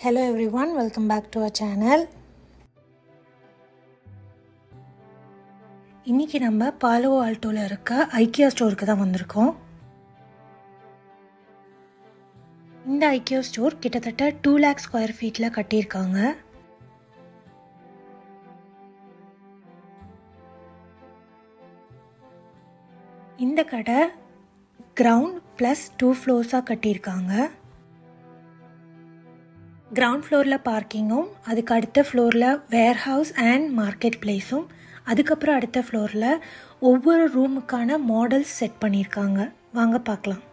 Hello everyone, welcome back to our channel. இன்னைக்கு நம்ம பாலோ ஆல்டோவில் இருக்க ஐக்கியா ஸ்டோருக்கு தான் வந்திருக்கோம் இந்த ஐக்கியா ஸ்டோர் கிட்டத்தட்ட டூ லேக் ஸ்கொயர் ஃபீட்டில் கட்டியிருக்காங்க இந்த கடை கிரவுண்ட் ப்ளஸ் டூ ஃப்ளோர்ஸாக கட்டியிருக்காங்க கிரவுண்ட் ஃப்ளோரில் பார்க்கிங்கும் அதுக்கு அடுத்த ஃப்ளோரில் வேர்ஹவுஸ் அண்ட் மார்க்கெட் பிளேஸும் அதுக்கப்புறம் அடுத்த ஃப்ளோரில் ஒவ்வொரு ரூமுக்கான மாடல்ஸ் செட் பண்ணியிருக்காங்க வாங்க பார்க்கலாம்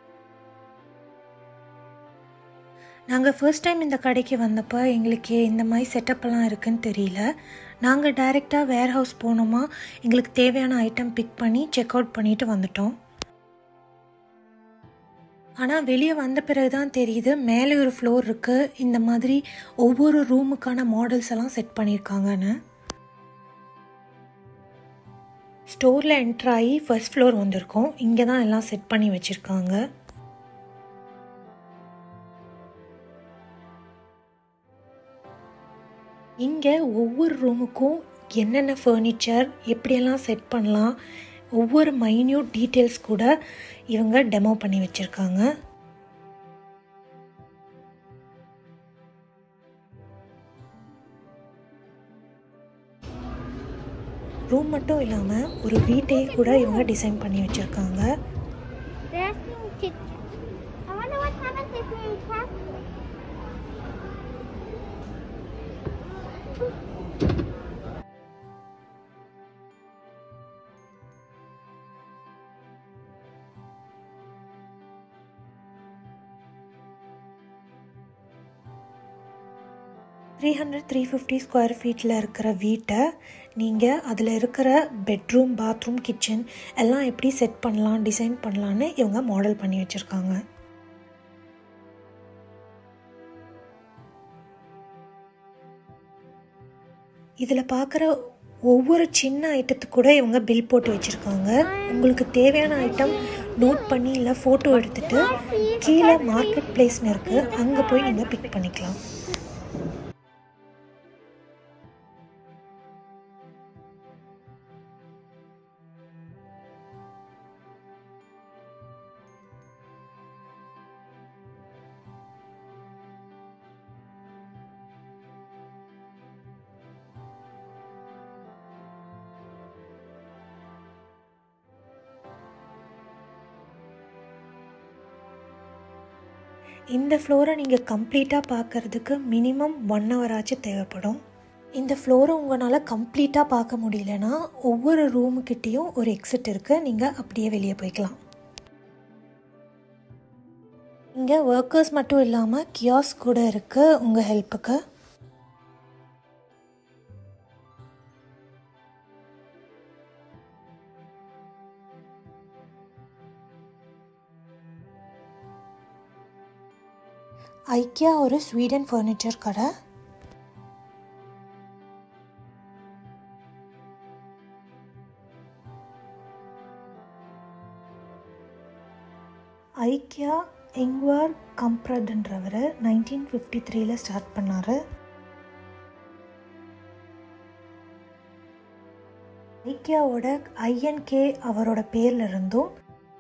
நாங்கள் ஃபர்ஸ்ட் டைம் இந்த கடைக்கு வந்தப்போ எங்களுக்கு இந்த மாதிரி செட்டப்பெல்லாம் இருக்குன்னு தெரியல நாங்கள் டைரெக்டாக வேர்ஹவுஸ் போனோமா எங்களுக்கு தேவையான ஐட்டம் பிக் பண்ணி செக் அவுட் பண்ணிட்டு வந்துட்டோம் ஆனால் வெளியே வந்த பிறகு தான் தெரியுது மேலே ஒரு ஃப்ளோர் இருக்குது இந்த மாதிரி ஒவ்வொரு ரூமுக்கான மாடல்ஸ் எல்லாம் செட் பண்ணியிருக்காங்கன்னு ஸ்டோரில் என்ட்ரு ஆகி ஃபர்ஸ்ட் ஃப்ளோர் வந்திருக்கோம் இங்கே தான் எல்லாம் செட் பண்ணி வச்சுருக்காங்க இங்கே ஒவ்வொரு ரூமுக்கும் என்னென்ன ஃபர்னிச்சர் எப்படியெல்லாம் செட் பண்ணலாம் ஒவ்வொரு மைன்யூட் டீட்டெயில்ஸ் கூட இவங்க டெமோ பண்ணி வச்சுருக்காங்க ரூம் மட்டும் இல்லாமல் ஒரு வீட்டையே கூட இவங்க டிசைன் பண்ணி வச்சுருக்காங்க There's no kitchen. I wonder what happens if we tap it. Three hundred three fifty square ஃபீட்டில் இருக்கிற வீட்டை நீங்கள் அதில் இருக்கிற பெட்ரூம் பாத்ரூம் கிச்சன் எல்லாம் எப்படி செட் பண்ணலாம் டிசைன் பண்ணலான்னு இவங்க மாடல் பண்ணி வச்சுருக்காங்க இதில் பார்க்குற ஒவ்வொரு சின்ன ஐட்டத்துக்கு கூட இவங்க பில் போட்டு வச்சுருக்காங்க உங்களுக்கு தேவையான ஐட்டம் நோட் பண்ணி இல்லை ஃபோட்டோ எடுத்துகிட்டு கீழே மார்க்கெட் பிளேஸ்னு இருக்குது அங்கே போய் நீங்கள் பிக் பண்ணிக்கலாம் இந்த ஃப்ளோரை நீங்கள் கம்ப்ளீட்டாக பார்க்குறதுக்கு மினிமம் ஒன் ஹவர் ஆச்சு தேவைப்படும் இந்த ஃப்ளோரை உங்களால் கம்ப்ளீட்டாக பார்க்க முடியலன்னா ஒவ்வொரு ரூமுக்கிட்டேயும் ஒரு எக்ஸிட் இருக்குது நீங்கள் அப்படியே வெளியே போய்க்கலாம் இங்கே ஒர்க்கர்ஸ் மட்டும் இல்லாமல் கியாஸ் கூட இருக்குது உங்கள் ஹெல்ப்புக்கு ஐக்கியா ஒரு ஸ்வீடன் ஃபர்னிச்சர் கடை ஐக்கியா எங்வார் கம்ப்ரட்ன்றவர் நைன்டீன் ஃபிஃப்டி த்ரீல ஸ்டார்ட் பண்ணார் ஐக்கியாவோட ஐஎன்கே அவரோட பேர்ல இருந்தும்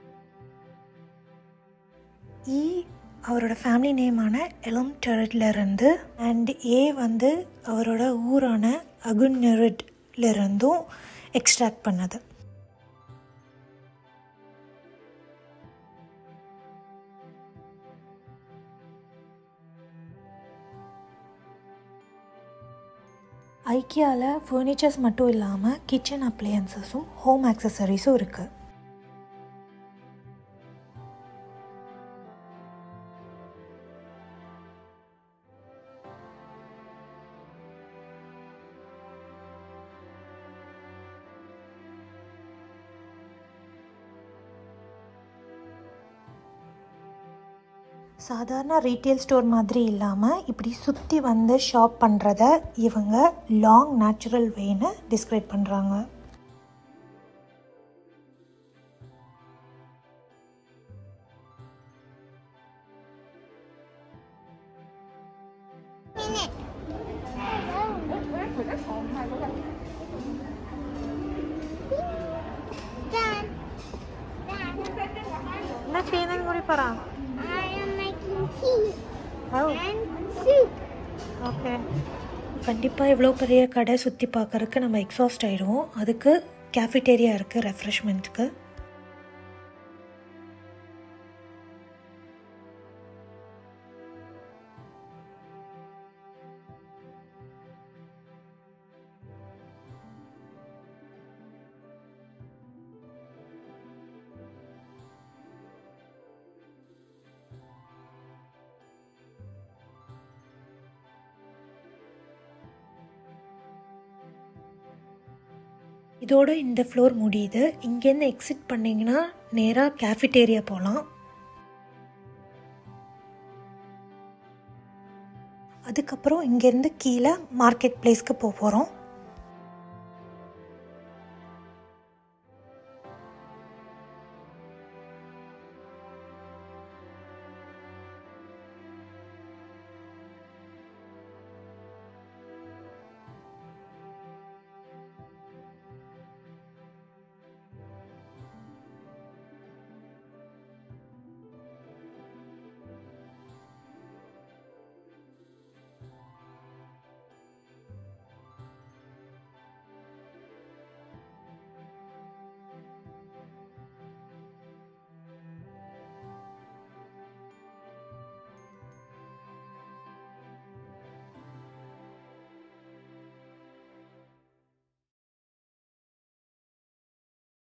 இ அவரோட ஃபேமிலி நேமான எலம் இருந்து அண்ட் ஏ வந்து அவரோட ஊரான அகுன் இருந்தும் எக்ஸ்ட்ராக்ட் பண்ணது ஐக்கியாவில் ஃபர்னிச்சர்ஸ் மட்டும் இல்லாமல் கிச்சன் அப்ளையன்சஸும் ஹோம் ஆக்சசரிஸும் இருக்குது சாதாரண ரீட்டைல் ஸ்டோர் மாதிரி இல்லாமல் இப்படி சுற்றி வந்து ஷாப் பண்ணுறத இவங்க லாங் நேச்சுரல் வேன்னு டிஸ்கிரைப் பண்ணுறாங்க Minute. Done. Done. என்ன ചെയ്യുന്നതെന്ന് കൂടി പറ I am making tea oh and soup. Okay கண்டிப்பாக இவ்வளோ பெரிய கடை சுற்றி பார்க்கறதுக்கு நம்ம எக்ஸாஸ்ட் ஆயிடுவோம் அதுக்கு கேஃபிட்டேரியா இருக்குது ரெஃப்ரெஷ்மெண்ட்க்கு இதோட இந்த ஃப்ளோர் முடியுது இங்கேருந்து எக்ஸிட் பண்ணிங்கன்னா நேராக கேஃபிட்டேரியா போகலாம் அதுக்கப்புறம் இங்கேருந்து கீழே மார்க்கெட் பிளேஸ்க்கு போக போகிறோம்